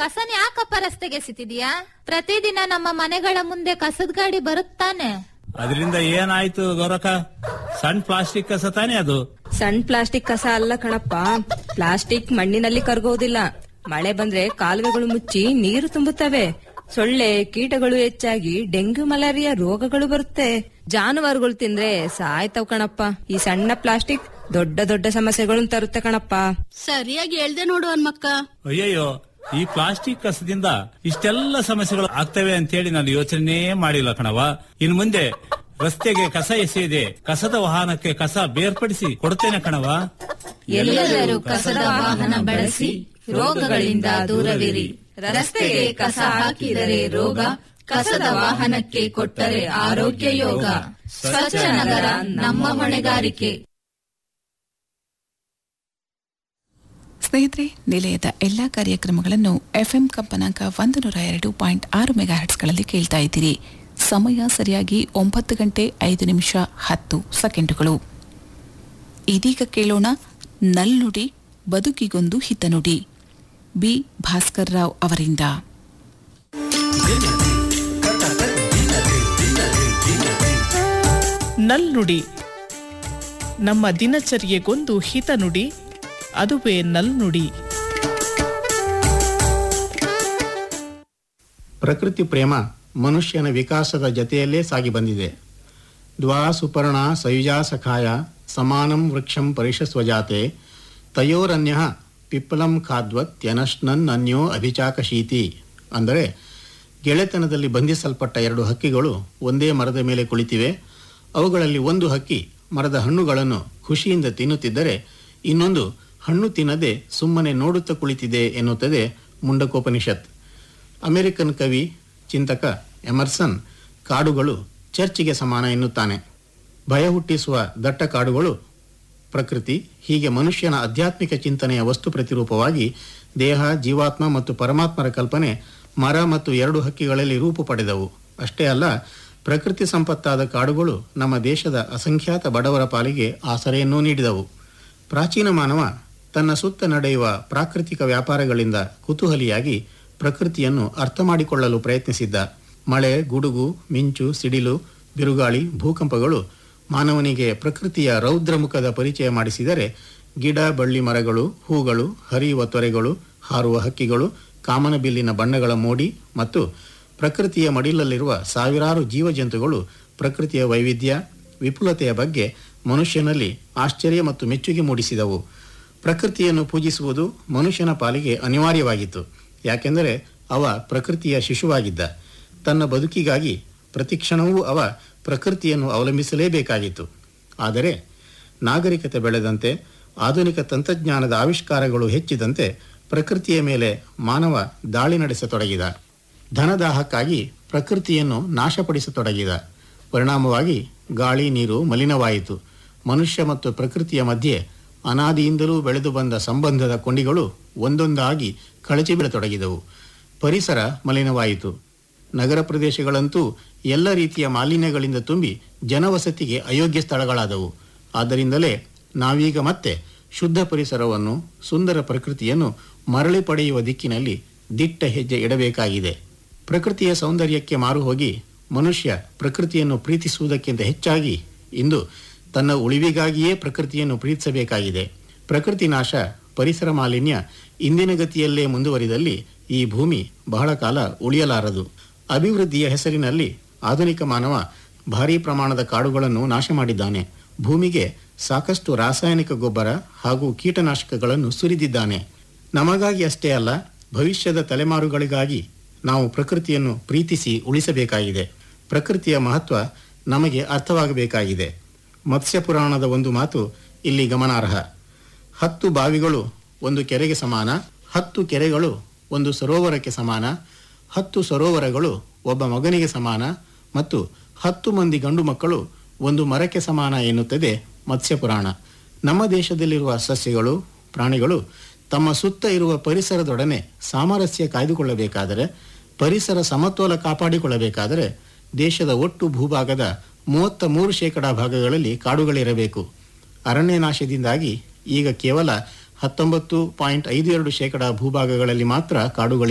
ಕಸನ ಯಾಕಪ್ಪ ರಸ್ತೆಗೆ ಎಸಿತಿದ್ಯಾ ಪ್ರತಿದಿನ ನಮ್ಮ ಮನೆಗಳ ಮುಂದೆ ಕಸದ ಗಾಡಿ ಬರುತ್ತಾನೆ ಅದರಿಂದ ಏನಾಯ್ತು ಗೌರಕ್ಕ ಸಣ್ಣ ಪ್ಲಾಸ್ಟಿಕ್ ಕಸ ತಾನೇ ಅದು ಸಣ್ಣ ಪ್ಲಾಸ್ಟಿಕ್ ಕಸ ಅಲ್ಲ ಕಣಪ್ಪ ಪ್ಲಾಸ್ಟಿಕ್ ಮಣ್ಣಿನಲ್ಲಿ ಕರಗೋದಿಲ್ಲ ಮಳೆ ಬಂದ್ರೆ ಕಾಲುವೆಗಳು ಮುಚ್ಚಿ ನೀರು ತುಂಬುತ್ತವೆ ಸೊಳ್ಳೆ ಕೀಟಗಳು ಹೆಚ್ಚಾಗಿ ಡೆಂಗ್ಯೂ ಮಲೇರಿಯಾ ರೋಗಗಳು ಬರುತ್ತೆ ಜಾನುವಾರುಗಳು ತಿಂದ್ರೆ ಸಾಯ್ತವ್ ಕಣಪ್ಪ ಈ ಸಣ್ಣ ಪ್ಲಾಸ್ಟಿಕ್ ದೊಡ್ಡ ದೊಡ್ಡ ಸಮಸ್ಯೆಗಳನ್ನು ತರುತ್ತೆ ಕಣಪ್ಪ ಸರಿಯಾಗಿ ಹೇಳ್ದೆ ನೋಡು ಹನ್ಮಕ್ಕ ಅಯ್ಯಯ್ಯೋ ಈ ಪ್ಲಾಸ್ಟಿಕ್ ಕಸದಿಂದ ಇಷ್ಟೆಲ್ಲ ಸಮಸ್ಯೆಗಳು ಆಗ್ತವೆ ಅಂತೇಳಿ ನಾನು ಯೋಚನೆ ಮಾಡಿಲ್ಲ ಕಣವ ಇನ್ ಮುಂದೆ ರಸ್ತೆಗೆ ಕಸ ಎಸೆಯದೆ ಕಸದ ವಾಹನಕ್ಕೆ ಕಸ ಬೇರ್ಪಡಿಸಿ ಕೊಡ್ತೇನೆ ಕಣವ ಎಲ್ಲರೂ ಕಸದ ವಾಹನ ಬಳಸಿ ರೋಗಗಳಿಂದ ದೂರವಿರಿ ರಸ್ತೆಗೆ ಕಸ ಹಾಕಿದರೆ ರೋಗ ಕಸದ ವಾಹನಕ್ಕೆ ಕೊಟ್ಟರೆ ಆರೋಗ್ಯ ಯೋಗ ಸ್ವಚ್ಛ ನಗರ ನಮ್ಮ ಹೊಣೆಗಾರಿಕೆ ಸ್ನೇಹಿತರೆ ನಿಲಯದ ಎಲ್ಲಾ ಕಾರ್ಯಕ್ರಮಗಳನ್ನು ಎಫ್ಎಂ ಕಂಪನಾಂಕ ಒಂದು ನೂರ ಎರಡು ಪಾಯಿಂಟ್ ಆರು ಮೆಗಾಹರ್ಟ್ಸ್ಗಳಲ್ಲಿ ಕೇಳ್ತಾ ಇದ್ದೀರಿ ಸಮಯ ಸರಿಯಾಗಿ ಒಂಬತ್ತು ಗಂಟೆ ಐದು ನಿಮಿಷ ಹತ್ತು ಸೆಕೆಂಡುಗಳು ಇದೀಗ ಕೇಳೋಣ ನಲ್ನುಡಿ ಬದುಕಿಗೊಂದು ಹಿತನುಡಿ ಬಿ ಭಾಸ್ಕರ್ ರಾವ್ ಅವರಿಂದ ನಲ್ನುಡಿ ನಮ್ಮ ದಿನಚರ್ಯೆಗೊಂದು ಹಿತನುಡಿ ಅದುವೇ ನಲ್ನುಡಿ ಪ್ರಕೃತಿ ಪ್ರೇಮ ಮನುಷ್ಯನ ವಿಕಾಸದ ಜತೆಯಲ್ಲೇ ಸಾಗಿ ಬಂದಿದೆ ದ್ವಾ ಸುಪರ್ಣ ಸಯುಜಾ ಸಖಾಯ ಸಮಾನಂ ವೃಕ್ಷಂ ಪರಿಷಸ್ವಜಾತೆ ತಯೋರನ್ಯ ಪಿಪ್ಪಲಂ ಖಾದ್ವತ್ಯನಶ್ನನ್ ಅನ್ಯೋ ಅಭಿಚಾಕಶೀತಿ ಅಂದರೆ ಗೆಳೆತನದಲ್ಲಿ ಬಂಧಿಸಲ್ಪಟ್ಟ ಎರಡು ಹಕ್ಕಿಗಳು ಒಂದೇ ಮರದ ಮೇಲೆ ಕುಳಿತಿವೆ ಅವುಗಳಲ್ಲಿ ಒಂದು ಹಕ್ಕಿ ಮರದ ಹಣ್ಣುಗಳನ್ನು ಖುಷಿಯಿಂದ ತಿನ್ನುತ್ತಿದ್ದರೆ ಇನ್ನೊಂದು ಹಣ್ಣು ತಿನ್ನದೆ ಸುಮ್ಮನೆ ನೋಡುತ್ತಾ ಕುಳಿತಿದೆ ಎನ್ನುತ್ತದೆ ಮುಂಡಕೋಪನಿಷತ್ ಅಮೆರಿಕನ್ ಕವಿ ಚಿಂತಕ ಎಮರ್ಸನ್ ಕಾಡುಗಳು ಚರ್ಚಿಗೆ ಸಮಾನ ಎನ್ನುತ್ತಾನೆ ಭಯ ಹುಟ್ಟಿಸುವ ದಟ್ಟ ಕಾಡುಗಳು ಪ್ರಕೃತಿ ಹೀಗೆ ಮನುಷ್ಯನ ಆಧ್ಯಾತ್ಮಿಕ ಚಿಂತನೆಯ ವಸ್ತು ಪ್ರತಿರೂಪವಾಗಿ ದೇಹ ಜೀವಾತ್ಮ ಮತ್ತು ಪರಮಾತ್ಮರ ಕಲ್ಪನೆ ಮರ ಮತ್ತು ಎರಡು ಹಕ್ಕಿಗಳಲ್ಲಿ ರೂಪು ಪಡೆದವು ಅಷ್ಟೇ ಅಲ್ಲ ಪ್ರಕೃತಿ ಸಂಪತ್ತಾದ ಕಾಡುಗಳು ನಮ್ಮ ದೇಶದ ಅಸಂಖ್ಯಾತ ಬಡವರ ಪಾಲಿಗೆ ಆಸರೆಯನ್ನೂ ನೀಡಿದವು ಪ್ರಾಚೀನ ಮಾನವ ತನ್ನ ಸುತ್ತ ನಡೆಯುವ ಪ್ರಾಕೃತಿಕ ವ್ಯಾಪಾರಗಳಿಂದ ಕುತೂಹಲಿಯಾಗಿ ಪ್ರಕೃತಿಯನ್ನು ಅರ್ಥ ಮಾಡಿಕೊಳ್ಳಲು ಪ್ರಯತ್ನಿಸಿದ್ದ ಮಳೆ ಗುಡುಗು ಮಿಂಚು ಸಿಡಿಲು ಬಿರುಗಾಳಿ ಭೂಕಂಪಗಳು ಮಾನವನಿಗೆ ಪ್ರಕೃತಿಯ ರೌದ್ರಮುಖದ ಪರಿಚಯ ಮಾಡಿಸಿದರೆ ಗಿಡ ಬಳ್ಳಿ ಮರಗಳು ಹೂಗಳು ಹರಿಯುವ ತೊರೆಗಳು ಹಾರುವ ಹಕ್ಕಿಗಳು ಕಾಮನಬಿಲ್ಲಿನ ಬಣ್ಣಗಳ ಮೋಡಿ ಮತ್ತು ಪ್ರಕೃತಿಯ ಮಡಿಲಲ್ಲಿರುವ ಸಾವಿರಾರು ಜೀವಜಂತುಗಳು ಪ್ರಕೃತಿಯ ವೈವಿಧ್ಯ ವಿಪುಲತೆಯ ಬಗ್ಗೆ ಮನುಷ್ಯನಲ್ಲಿ ಆಶ್ಚರ್ಯ ಮತ್ತು ಮೆಚ್ಚುಗೆ ಮೂಡಿಸಿದವು ಪ್ರಕೃತಿಯನ್ನು ಪೂಜಿಸುವುದು ಮನುಷ್ಯನ ಪಾಲಿಗೆ ಅನಿವಾರ್ಯವಾಗಿತ್ತು ಯಾಕೆಂದರೆ ಅವ ಪ್ರಕೃತಿಯ ಶಿಶುವಾಗಿದ್ದ ತನ್ನ ಬದುಕಿಗಾಗಿ ಪ್ರತಿಕ್ಷಣವೂ ಅವ ಪ್ರಕೃತಿಯನ್ನು ಅವಲಂಬಿಸಲೇಬೇಕಾಗಿತ್ತು ಆದರೆ ನಾಗರಿಕತೆ ಬೆಳೆದಂತೆ ಆಧುನಿಕ ತಂತ್ರಜ್ಞಾನದ ಆವಿಷ್ಕಾರಗಳು ಹೆಚ್ಚಿದಂತೆ ಪ್ರಕೃತಿಯ ಮೇಲೆ ಮಾನವ ದಾಳಿ ನಡೆಸತೊಡಗಿದ ಧನದಾಹಕ್ಕಾಗಿ ಪ್ರಕೃತಿಯನ್ನು ನಾಶಪಡಿಸತೊಡಗಿದ ಪರಿಣಾಮವಾಗಿ ಗಾಳಿ ನೀರು ಮಲಿನವಾಯಿತು ಮನುಷ್ಯ ಮತ್ತು ಪ್ರಕೃತಿಯ ಮಧ್ಯೆ ಅನಾದಿಯಿಂದಲೂ ಬೆಳೆದು ಬಂದ ಸಂಬಂಧದ ಕೊಂಡಿಗಳು ಒಂದೊಂದಾಗಿ ಕಳಚಿ ಬೀಳತೊಡಗಿದವು ಪರಿಸರ ಮಲಿನವಾಯಿತು ನಗರ ಪ್ರದೇಶಗಳಂತೂ ಎಲ್ಲ ರೀತಿಯ ಮಾಲಿನ್ಯಗಳಿಂದ ತುಂಬಿ ಜನವಸತಿಗೆ ಅಯೋಗ್ಯ ಸ್ಥಳಗಳಾದವು ಆದ್ದರಿಂದಲೇ ನಾವೀಗ ಮತ್ತೆ ಶುದ್ಧ ಪರಿಸರವನ್ನು ಸುಂದರ ಪ್ರಕೃತಿಯನ್ನು ಮರಳಿ ಪಡೆಯುವ ದಿಕ್ಕಿನಲ್ಲಿ ದಿಟ್ಟ ಹೆಜ್ಜೆ ಇಡಬೇಕಾಗಿದೆ ಪ್ರಕೃತಿಯ ಸೌಂದರ್ಯಕ್ಕೆ ಮಾರು ಹೋಗಿ ಮನುಷ್ಯ ಪ್ರಕೃತಿಯನ್ನು ಪ್ರೀತಿಸುವುದಕ್ಕಿಂತ ಹೆಚ್ಚಾಗಿ ಇಂದು ತನ್ನ ಉಳಿವಿಗಾಗಿಯೇ ಪ್ರಕೃತಿಯನ್ನು ಪ್ರೀತಿಸಬೇಕಾಗಿದೆ ಪ್ರಕೃತಿ ನಾಶ ಪರಿಸರ ಮಾಲಿನ್ಯ ಇಂದಿನ ಗತಿಯಲ್ಲೇ ಮುಂದುವರಿದಲ್ಲಿ ಈ ಭೂಮಿ ಬಹಳ ಕಾಲ ಉಳಿಯಲಾರದು ಅಭಿವೃದ್ಧಿಯ ಹೆಸರಿನಲ್ಲಿ ಆಧುನಿಕ ಮಾನವ ಭಾರೀ ಪ್ರಮಾಣದ ಕಾಡುಗಳನ್ನು ನಾಶ ಮಾಡಿದ್ದಾನೆ ಭೂಮಿಗೆ ಸಾಕಷ್ಟು ರಾಸಾಯನಿಕ ಗೊಬ್ಬರ ಹಾಗೂ ಕೀಟನಾಶಕಗಳನ್ನು ಸುರಿದಿದ್ದಾನೆ ನಮಗಾಗಿ ಅಷ್ಟೇ ಅಲ್ಲ ಭವಿಷ್ಯದ ತಲೆಮಾರುಗಳಿಗಾಗಿ ನಾವು ಪ್ರಕೃತಿಯನ್ನು ಪ್ರೀತಿಸಿ ಉಳಿಸಬೇಕಾಗಿದೆ ಪ್ರಕೃತಿಯ ಮಹತ್ವ ನಮಗೆ ಅರ್ಥವಾಗಬೇಕಾಗಿದೆ ಮತ್ಸ್ಯ ಪುರಾಣದ ಒಂದು ಮಾತು ಇಲ್ಲಿ ಗಮನಾರ್ಹ ಹತ್ತು ಬಾವಿಗಳು ಒಂದು ಕೆರೆಗೆ ಸಮಾನ ಹತ್ತು ಕೆರೆಗಳು ಒಂದು ಸರೋವರಕ್ಕೆ ಸಮಾನ ಹತ್ತು ಸರೋವರಗಳು ಒಬ್ಬ ಮಗನಿಗೆ ಸಮಾನ ಮತ್ತು ಹತ್ತು ಮಂದಿ ಗಂಡು ಮಕ್ಕಳು ಒಂದು ಮರಕ್ಕೆ ಸಮಾನ ಎನ್ನುತ್ತದೆ ಮತ್ಸ್ಯ ಪುರಾಣ ನಮ್ಮ ದೇಶದಲ್ಲಿರುವ ಸಸ್ಯಗಳು ಪ್ರಾಣಿಗಳು ತಮ್ಮ ಸುತ್ತ ಇರುವ ಪರಿಸರದೊಡನೆ ಸಾಮರಸ್ಯ ಕಾಯ್ದುಕೊಳ್ಳಬೇಕಾದರೆ ಪರಿಸರ ಸಮತೋಲ ಕಾಪಾಡಿಕೊಳ್ಳಬೇಕಾದರೆ ದೇಶದ ಒಟ್ಟು ಭೂಭಾಗದ ಮೂವತ್ತ ಮೂರು ಶೇಕಡಾ ಭಾಗಗಳಲ್ಲಿ ಕಾಡುಗಳಿರಬೇಕು ಅರಣ್ಯ ನಾಶದಿಂದಾಗಿ ಈಗ ಕೇವಲ ಹತ್ತೊಂಬತ್ತು ಪಾಯಿಂಟ್ ಐದು ಎರಡು ಶೇಕಡಾ ಭೂಭಾಗಗಳಲ್ಲಿ ಮಾತ್ರ ಕಾಡುಗಳಿವೆ